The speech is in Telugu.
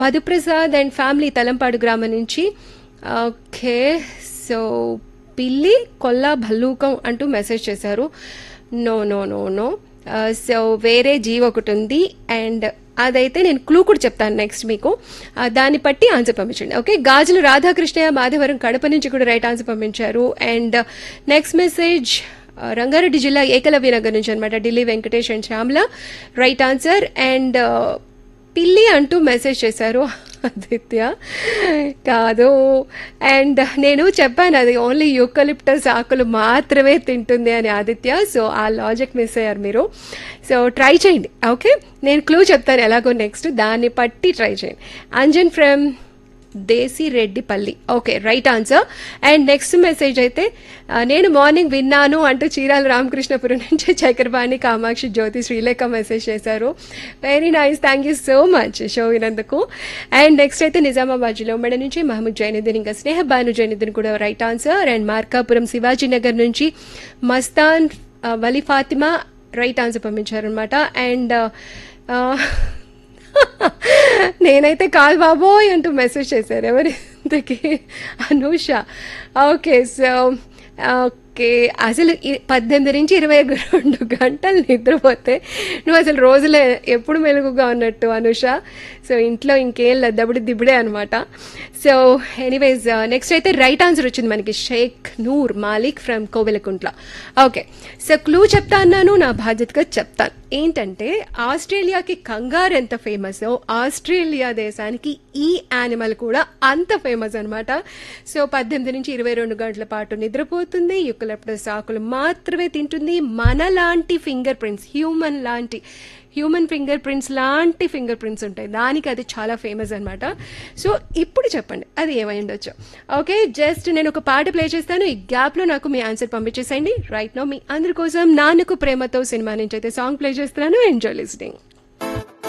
మధుప్రసాద్ అండ్ ఫ్యామిలీ తలంపాడు గ్రామం నుంచి ఓకే సో పిల్లి కొల్లా భల్లూకం అంటూ మెసేజ్ చేశారు no no no no so వేరే జీవి ఒకటి ఉంది అండ్ అదైతే నేను క్లూ కూడా చెప్తాను నెక్స్ట్ మీకు ఆ, దాన్ని బట్టి ఆన్సర్ పంపించండి ఓకే గాజులు రాధాకృష్ణయ్య మాధవరం కడప నుంచి కూడా రైట్ ఆన్సర్ పంపించారు అండ్ నెక్స్ట్ మెసేజ్ ఆ, రంగారెడ్డి జిల్లా ఏకలవ్య నగర్ నుంచి అనమాట Delhi Venkatesh and Shyamala right answer and పిల్లి అంటూ మెసేజ్ చేశారు ఆదిత్య కాదు అండ్ నేను చెప్పాను అది ఓన్లీ యూకలిప్టస్ ఆకులు మాత్రమే తింటుంది అని ఆదిత్య సో ఆ లాజిక్ మిస్ అయ్యారు మీరు సో ట్రై చేయండి ఓకే నేను క్లూ చెప్తాను ఎలాగో నెక్స్ట్ దాన్ని పట్టి ట్రై చేయండి Anjan from Desi Reddipalli okay right answer and next message అయితే ఆ, నేను మార్నింగ్ విన్నాను అంటూ చీరాల రామకృష్ణపురం నుంచి చక్రపాణి కామాక్షి జ్యోతి శ్రీలేఖ మెసేజ్ చేశారు very nice thank you so much show వినందుకు అండ్ నెక్స్ట్ అయితే నిజామాబాద్ జిల్లా ఉమ్మడి నుంచి మహమ్మద్ జైనుద్దీన్ ఇంకా స్నేహ భాను జైనుద్దీన్ కూడా right answer and Markapuram Shivaji Nagar నుంచి మస్తాన్ ఆ, వలి ఫాతిమా రైట్ ఆన్సర్ పంపించారనమాట అండ్ నేనైతే కాదు బాబోయ్ అంటూ మెసేజ్ చేశారు ఎవరి ఇంతకీ అనూష ఓకే సో ఓకే అసలు ఈ పద్దెనిమిది నుంచి ఇరవై రెండు గంటలు నిద్రపోతే నువ్వు అసలు రోజులే ఎప్పుడు మెలుగుగా ఉన్నట్టు అనుష సో ఇంట్లో ఇంకేం లేదు దబుడి దిబుడే అనమాట సో ఎనీవేస్ నెక్స్ట్ అయితే రైట్ ఆన్సర్ వచ్చింది మనకి Sheikh Noor Malik from Kovelakuntla okay so clue చెప్తా అన్నాను నా బాధ్యతగా చెప్తాను ఏంటంటే ఆస్ట్రేలియాకి కంగారు ఎంత ఫేమస్ ఆస్ట్రేలియా దేశానికి ఈ యానిమల్ కూడా అంత ఫేమస్ అనమాట సో పద్దెనిమిది నుంచి ఇరవై రెండు గంటల పాటు నిద్రపోతుంది యుకలెప్టస్ ఆకులు మాత్రమే తింటుంది మనలాంటి ఫింగర్ ప్రింట్స్ హ్యూమన్ లాంటి హ్యూమన్ ఫింగర్ ప్రింట్స్ లాంటి ఫింగర్ ప్రింట్స్ ఉంటాయి దానికి అది చాలా ఫేమస్ అనమాట సో ఇప్పుడు చెప్పండి అది ఏమై ఉండొచ్చు ఓకే జస్ట్ నేను ఒక పాట ప్లే చేస్తాను ఈ గ్యాప్లో నాకు మీ ఆన్సర్ పంపించేసేయండి రైట్ నో మీ అందరి కోసం నాన్నకు ప్రేమతో సినిమా నుంచి అయితే సాంగ్ ప్లే చేస్తున్నాను ఎంజాయ్ లిస్నింగ్